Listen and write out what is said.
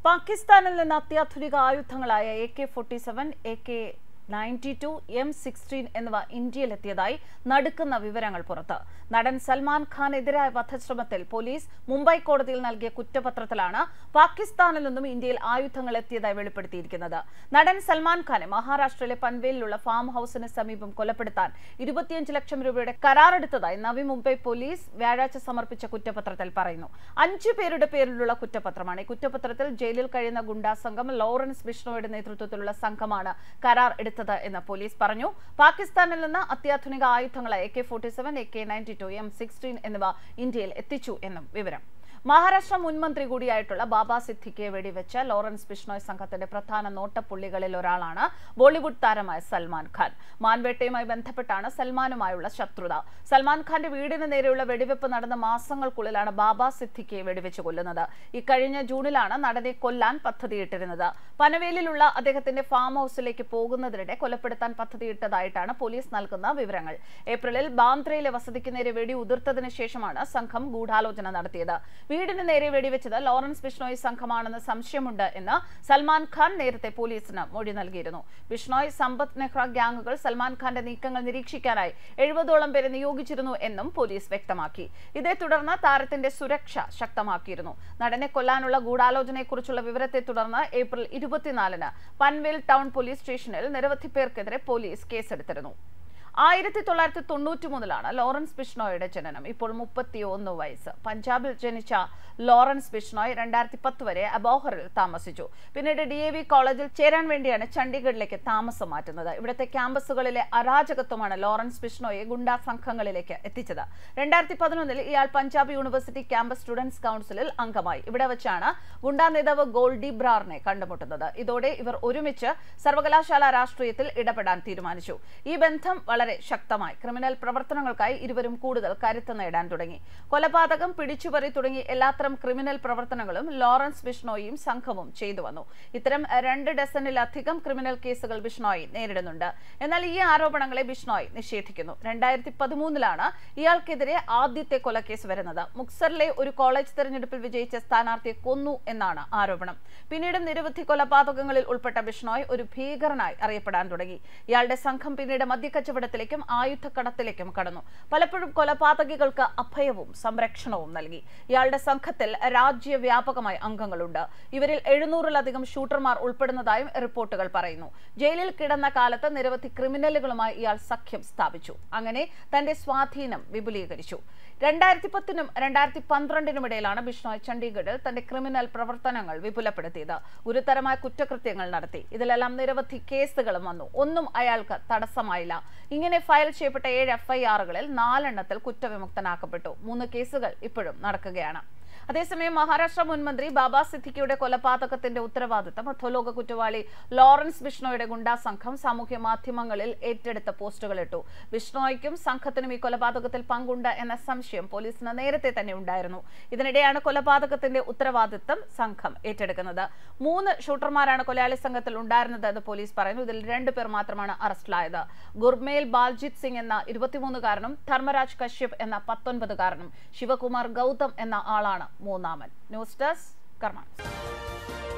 പാകിസ്ഥാനിൽ നിന്ന് അത്യാധുനിക ആയുധങ്ങളായ A K forty seven A K ninety two M sixteen എന്നിവ ഇന്ത്യയിലെത്തിയതായി നടുക്കുന്ന വിവരങ്ങൾ പുറത്ത് നടൻ സൽമാൻ ഖാനെതിരായ വധശ്രമത്തിൽ പോലീസ് മുംബൈ കോടതിയിൽ നൽകിയ കുറ്റപത്രത്തിലാണ് പാകിസ്ഥാനിൽ നിന്നും ഇന്ത്യയിൽ ആയുധങ്ങൾ എത്തിയതായി വെളിപ്പെടുത്തിയിരിക്കുന്നത് നടൻ സൽമാൻ ഖാനെ മഹാരാഷ്ട്രയിലെ പൻവേലിലുള്ള ഫാം ഹൌസിന് സമീപം കൊലപ്പെടുത്താൻ ഇരുപത്തിയഞ്ച് ലക്ഷം രൂപയുടെ കരാറെടുത്തതായി നവി മുംബൈ പോലീസ് വ്യാഴാഴ്ച സമർപ്പിച്ച കുറ്റപത്രത്തിൽ പറയുന്നു അഞ്ചു പേരുടെ പേരിലുള്ള കുറ്റപത്രമാണ് ഈ കുറ്റപത്രത്തിൽ ജയിലിൽ കഴിയുന്ന ഗുണ്ടാ സംഘം ലോറൻസ് ബിഷ്ണോയുടെ നേതൃത്വത്തിലുള്ള സംഘമാണ് കരാർ എടുത്തത് എന്ന് പോലീസ് പറഞ്ഞു പാകിസ്ഥാനിൽ നിന്ന് അത്യാധുനിക ആയുധങ്ങളായ A K forty seven A K ninety two M sixteen എന്നിവ ഇന്ത്യയിൽ എത്തിച്ചു എന്നും വിവരം മഹാരാഷ്ട്ര മുൻമന്ത്രി കൂടിയായിട്ടുള്ള ബാബ സിദ്ദിഖിയെ വെടിവെച്ച ലോറൻസ് ബിഷ്ണോയ് സംഘത്തിന്റെ പ്രധാന നോട്ടപ്പുള്ളികളിൽ ഒരാളാണ് ബോളിവുഡ് താരമായ സൽമാൻ ഖാൻ മാൻവേട്ടയുമായി ബന്ധപ്പെട്ടാണ് സൽമാനുമായുള്ള ശത്രുത സൽമാൻ ഖാന്റെ വീടിന് നേരെയുള്ള വെടിവെപ്പ് നടന്ന മാസങ്ങൾക്കുള്ളിലാണ് ബാബ സിദ്ദിഖിയെ വെടിവെച്ച് കൊല്ലുന്നത് ഇക്കഴിഞ്ഞ ജൂണിലാണ് നടനെ കൊല്ലാൻ പദ്ധതിയിട്ടിരുന്നത് പനവേലിലുള്ള അദ്ദേഹത്തിന്റെ ഫാം ഹൌസിലേക്ക് പോകുന്നതിനിടെ കൊലപ്പെടുത്താൻ പദ്ധതിയിട്ടതായിട്ടാണ് പോലീസ് നൽകുന്ന വിവരങ്ങൾ ഏപ്രിലിൽ ബാന്ദ്രയിലെ വസതിക്ക് നേരെ വെടി ഉതിർത്തതിനു ശേഷമാണ് സംഘം ഗൂഢാലോചന നടത്തിയത് വീടിന് നേരെ വെടിവെച്ചത് ലോറൻസ് ബിഷ്ണോയ് സംഘമാണെന്ന് സംശയമുണ്ട് എന്ന് സൽമാൻ ഖാൻ നേരത്തെ പോലീസിന് മൊഴി നൽകിയിരുന്നു ബിഷ്ണോയ് സമ്പത്ത് നെഹ്റ ഗ്യാങ്ങുകൾ സൽമാൻ ഖാന്റെ നീക്കങ്ങൾ നിരീക്ഷിക്കാനായി എഴുപതോളം പേരെ നിയോഗിച്ചിരുന്നു എന്നും പോലീസ് വ്യക്തമാക്കി ഇതേ തുടർന്ന് താരത്തിന്റെ സുരക്ഷ ശക്തമാക്കിയിരുന്നു നടനെ കൊല്ലാനുള്ള ഗൂഢാലോചനയെക്കുറിച്ചുള്ള വിവരത്തെ തുടർന്ന് ഏപ്രിൽ ഇരുപത്തിനാലിന് പൻവേൽ ടൗൺ പോലീസ് സ്റ്റേഷനിൽ നിരവധി പേർക്കെതിരെ പോലീസ് കേസെടുത്തിരുന്നു ആയിരത്തി തൊള്ളായിരത്തി തൊണ്ണൂറ്റി മൂന്നിലാണ് ലോറൻസ് ബിഷ്ണോയുടെ ജനനം ഇപ്പോൾ മുപ്പത്തിയൊന്ന് വയസ്സ് പഞ്ചാബിൽ ജനിച്ച ലോറൻസ് ബിഷ്ണോയ് രണ്ടായിരത്തി പത്ത് വരെ അബോഹറിൽ താമസിച്ചു പിന്നീട് ഡി എ വി കോളേജിൽ ചേരാൻ വേണ്ടിയാണ് ചണ്ഡീഗഡിലേക്ക് താമസം മാറ്റുന്നത് ഇവിടുത്തെ ക്യാമ്പസുകളിലെ അരാജകത്വമാണ് ലോറൻസ് ബിഷ്ണോയെ ഗുണ്ടാ സംഘങ്ങളിലേക്ക് എത്തിച്ചത് രണ്ടായിരത്തി പതിനൊന്നിൽ ഇയാൾ പഞ്ചാബ് യൂണിവേഴ്സിറ്റി ക്യാമ്പസ് സ്റ്റുഡൻസ് കൗൺസിലിൽ അംഗമായി ഇവിടെ വെച്ചാണ് ഗുണ്ടാ നേതാവ് ഗോൾഡി ബ്രാറിനെ കണ്ടുമുട്ടുന്നത് ഇതോടെ ഇവർ ഒരുമിച്ച് സർവകലാശാല രാഷ്ട്രീയത്തിൽ ഇടപെടാൻ തീരുമാനിച്ചു ഈ ബന്ധം വളരെ ശക്തമായി ക്രിമിനൽ പ്രവർത്തനങ്ങൾക്കായി ഇരുവരും കൂടുതൽ കരുത്ത് നേടാൻ തുടങ്ങി കൊലപാതകം പിടിച്ചുപറി തുടങ്ങി എല്ലാത്തരം ക്രിമിനൽ പ്രവർത്തനങ്ങളും ലോറൻസ് ബിഷ്ണോയും സംഘവും ചെയ്തു വന്നു ഇത്തരം രണ്ട് ഡസനിലധികം ക്രിമിനൽ കേസുകൾ ബിഷ്ണോയി നേരിടുന്നുണ്ട് എന്നാൽ ഈ ആരോപണങ്ങളെ ബിഷ്ണോയ് നിഷേധിക്കുന്നു രണ്ടായിരത്തി പതിമൂന്നിലാണ് ഇയാൾക്കെതിരെ ആദ്യത്തെ കൊലക്കേസ് വരുന്നത് മുക്സറിലെ ഒരു കോളേജ് തെരഞ്ഞെടുപ്പിൽ വിജയിച്ച സ്ഥാനാർത്ഥിയെ കൊന്നു എന്നാണ് ആരോപണം പിന്നീട് നിരവധി കൊലപാതകങ്ങളിൽ ഉൾപ്പെട്ട ബിഷ്ണോയ് ഒരു ഭീകരനായി അറിയപ്പെടാൻ തുടങ്ങി ഇയാളുടെ സംഘം പിന്നീട് മദ്യക്കച്ചവടത്തിലേക്കും ആയുധക്കടത്തിലേക്കും കടന്നു പലപ്പോഴും കൊലപാതകികൾക്ക് അഭയവും സംരക്ഷണവും നൽകി ഇയാളുടെ സംഘത്തിൽ രാജ്യവ്യാപകമായി അംഗങ്ങളുണ്ട് ഇവരിൽ എഴുന്നൂറിലധികം ഷൂട്ടർമാർ ഉൾപ്പെടുന്നതായും റിപ്പോർട്ടുകൾ പറയുന്നു ജയിലിൽ കിടന്ന കാലത്ത് നിരവധി ക്രിമിനലുകളുമായി ഇയാൾ സഖ്യം സ്ഥാപിച്ചു അങ്ങനെ തന്റെ സ്വാധീനം വിപുലീകരിച്ചു രണ്ടായിരത്തി പത്തിനും രണ്ടായിരത്തി പന്ത്രണ്ടിനും ഇടയിലാണ് ബിഷ്ണോയ് ചണ്ഡീഗഡിൽ തന്റെ ക്രിമിനൽ പ്രവർത്തനങ്ങൾ വിപുലപ്പെടുത്തിയത് ഗുരുതരമായ കുറ്റകൃത്യങ്ങൾ നടത്തി ഇതിലെല്ലാം നിരവധി കേസുകളും വന്നു ഒന്നും അയാൾക്ക് തടസ്സമായില്ല ഇങ്ങനെ ഫയൽ ചെയ്യപ്പെട്ട ഏഴ് എഫ്ഐആറുകളിൽ നാലെണ്ണത്തിൽ കുറ്റവിമുക്തനാക്കപ്പെട്ടു മൂന്ന് കേസുകൾ ഇപ്പോഴും നടക്കുകയാണ് അതേസമയം മഹാരാഷ്ട്ര മുൻമന്ത്രി ബാബ സിദ്ദിഖിയുടെ കൊലപാതകത്തിന്റെ ഉത്തരവാദിത്തം അധോലോക കുറ്റവാളി ലോറൻസ് ബിഷ്ണോയുടെ ഗുണ്ടാ സംഘം സാമൂഹ്യ മാധ്യമങ്ങളിൽ ഏറ്റെടുത്ത പോസ്റ്റുകൾ ഇട്ടു ബിഷ്ണോയ്ക്കും സംഘത്തിനും ഈ കൊലപാതകത്തിൽ പങ്കുണ്ട് എന്ന സംശയം പോലീസിന് നേരത്തെ തന്നെ ഉണ്ടായിരുന്നു ഇതിനിടെയാണ് കൊലപാതകത്തിന്റെ ഉത്തരവാദിത്തം സംഘം ഏറ്റെടുക്കുന്നത് മൂന്ന് ഷൂട്ടർമാരാണ് കൊലയാളി സംഘത്തിൽ ഉണ്ടായിരുന്നത് എന്ന് പോലീസ് പറയുന്നു ഇതിൽ രണ്ടുപേർ മാത്രമാണ് അറസ്റ്റിലായത് ഗുർമേൽ ബാൽജിത് സിംഗ് എന്ന ഇരുപത്തിമൂന്നുകാരനും ധർമ്മരാജ് കശ്യപ് എന്ന പത്തൊൻപതുകാരനും ശിവകുമാർ ഗൗതം എന്ന ആളാണ് മൂന്നാമൻ ന്യൂസ് ഡെസ്ക് കർമ്മ